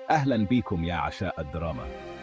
أهلا بيكم يا عشاء الدراما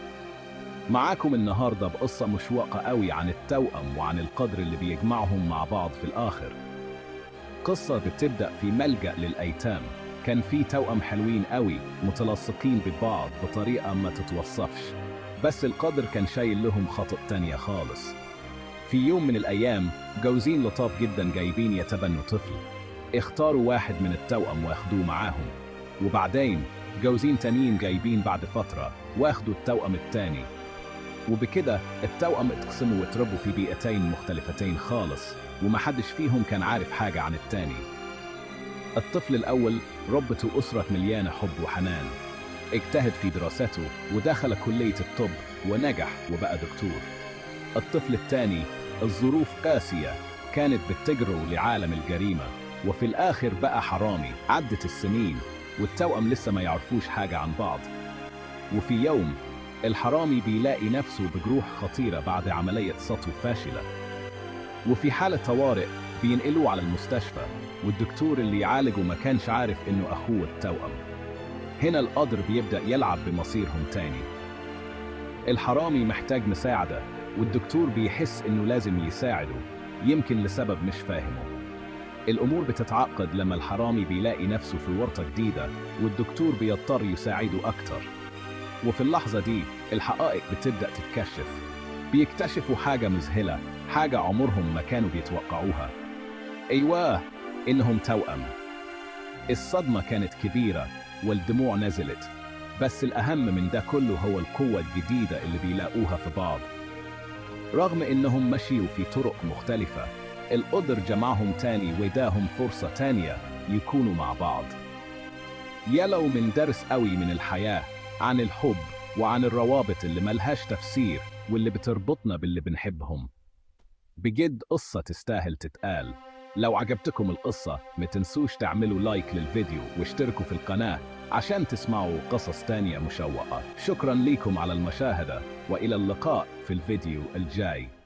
معاكم النهاردة بقصة مشوقة قوي عن التوأم وعن القدر اللي بيجمعهم مع بعض في الآخر قصة بتبدأ في ملجأ للأيتام كان في توأم حلوين قوي متلاصقين ببعض بطريقة ما تتوصفش بس القدر كان شايل لهم خطأ تانية خالص في يوم من الأيام جوزين لطاف جدا جايبين يتبنوا طفل اختاروا واحد من التوأم واخدوه معاهم وبعدين جوزين تانيين جايبين بعد فترة واخدوا التوأم التاني وبكده التوأم اتقسموا واتربوا في بيئتين مختلفتين خالص ومحدش فيهم كان عارف حاجة عن التاني الطفل الأول ربته أسرة مليانة حب وحنان اجتهد في دراسته ودخل كلية الطب ونجح وبقى دكتور الطفل الثاني الظروف قاسية كانت بتجره لعالم الجريمة وفي الآخر بقى حرامي عدت السنين والتوأم لسه ما يعرفوش حاجة عن بعض وفي يوم الحرامي بيلاقي نفسه بجروح خطيرة بعد عملية سطو فاشلة وفي حالة طوارئ بينقلوه على المستشفى والدكتور اللي يعالجه ما كانش عارف انه اخوه التوأم هنا القدر بيبدأ يلعب بمصيرهم تاني الحرامي محتاج مساعدة والدكتور بيحس انه لازم يساعده يمكن لسبب مش فاهمه الأمور بتتعقد لما الحرامي بيلاقي نفسه في ورطة جديدة والدكتور بيضطر يساعده أكتر وفي اللحظة دي الحقائق بتبدأ تتكشف بيكتشفوا حاجة مذهلة حاجة عمرهم ما كانوا بيتوقعوها أيواه إنهم توأم الصدمة كانت كبيرة والدموع نزلت بس الأهم من ده كله هو القوة الجديدة اللي بيلاقوها في بعض رغم إنهم مشيوا في طرق مختلفة القدر جمعهم تاني واداهم فرصة تانية يكونوا مع بعض يلو من درس قوي من الحياة عن الحب وعن الروابط اللي ملهاش تفسير واللي بتربطنا باللي بنحبهم بجد قصة تستاهل تتقال لو عجبتكم القصة ما تنسوش تعملوا لايك للفيديو واشتركوا في القناة عشان تسمعوا قصص تانية مشوقة شكرا ليكم على المشاهدة وإلى اللقاء في الفيديو الجاي